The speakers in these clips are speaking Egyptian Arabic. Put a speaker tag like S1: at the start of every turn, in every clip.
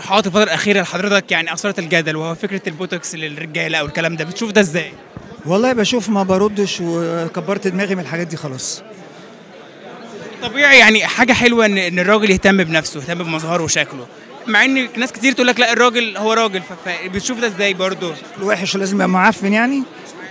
S1: تصريحات الفتره الاخيره لحضرتك يعني اثارت الجدل وهو فكره البوتوكس للرجاله او الكلام ده بتشوف ده ازاي؟
S2: والله بشوف ما بردش وكبرت دماغي من الحاجات دي خلاص
S1: طبيعي يعني حاجه حلوه ان ان الراجل يهتم بنفسه يهتم بمظهره وشكله مع ان ناس كتير تقول لك لا الراجل هو راجل ف- فبتشوف ده ازاي برضه؟
S2: الوحش لازم يبقى معفن يعني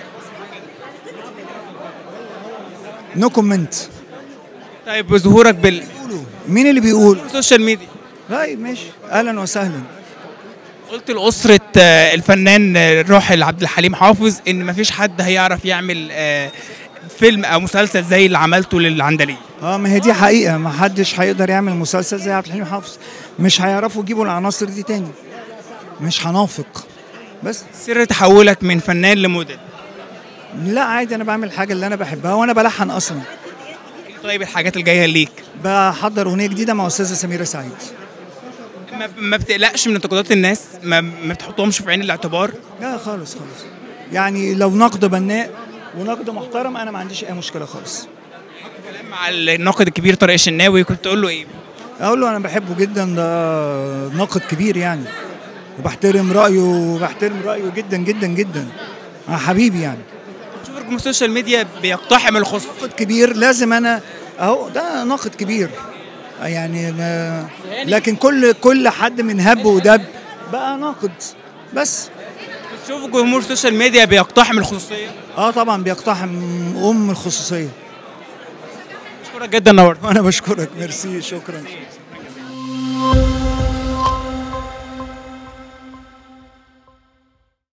S2: نو كومنت
S1: طيب ظهورك بال
S2: مين اللي بيقول
S1: السوشيال ميديا
S2: طيب ماشي اهلا وسهلا
S1: قلت لأسرة آه، الفنان آه، الراحل عبد الحليم حافظ إن مفيش حد هيعرف يعمل آه، فيلم أو مسلسل زي اللي عملته للعندليب
S2: اه ما هي دي حقيقه ما حدش هيقدر يعمل مسلسل زي عبد الحليم حافظ مش هيعرفوا يجيبوا العناصر دي تاني مش هنافق بس
S1: سر تحولك من فنان لموديل
S2: لا عادي انا بعمل الحاجه اللي انا بحبها وانا بلحن اصلا
S1: طيب الحاجات الجاية ليك
S2: بحضر اغنيه جديده مع استاذه سميره سعيد
S1: ما, ما بتقلقش من انتقادات الناس ما, ما بتحطهمش في عين الاعتبار
S2: لا خالص خالص يعني لو نقد بناء ونقد محترم انا ما عنديش اي مشكله خالص
S1: كلام مع الناقد الكبير طارق الشناوي كنت تقول له ايه
S2: اقول له انا بحبه جدا ده ناقد كبير يعني وبحترم رايه وبحترم رايه جدا جدا جدا آه حبيبي يعني
S1: شوف رجل السوشيال ميديا بيقتحم الخصوص
S2: ناقد كبير لازم انا اهو ده ناقد كبير يعني ما لكن كل كل حد من هب ودب بقى ناقد بس
S1: بتشوف جمهور السوشيال ميديا بيقتحم الخصوصية
S2: اه طبعا بيقتحم ام الخصوصيه
S1: اشكرك جدا نورت
S2: وانا بشكرك ميرسي شكرا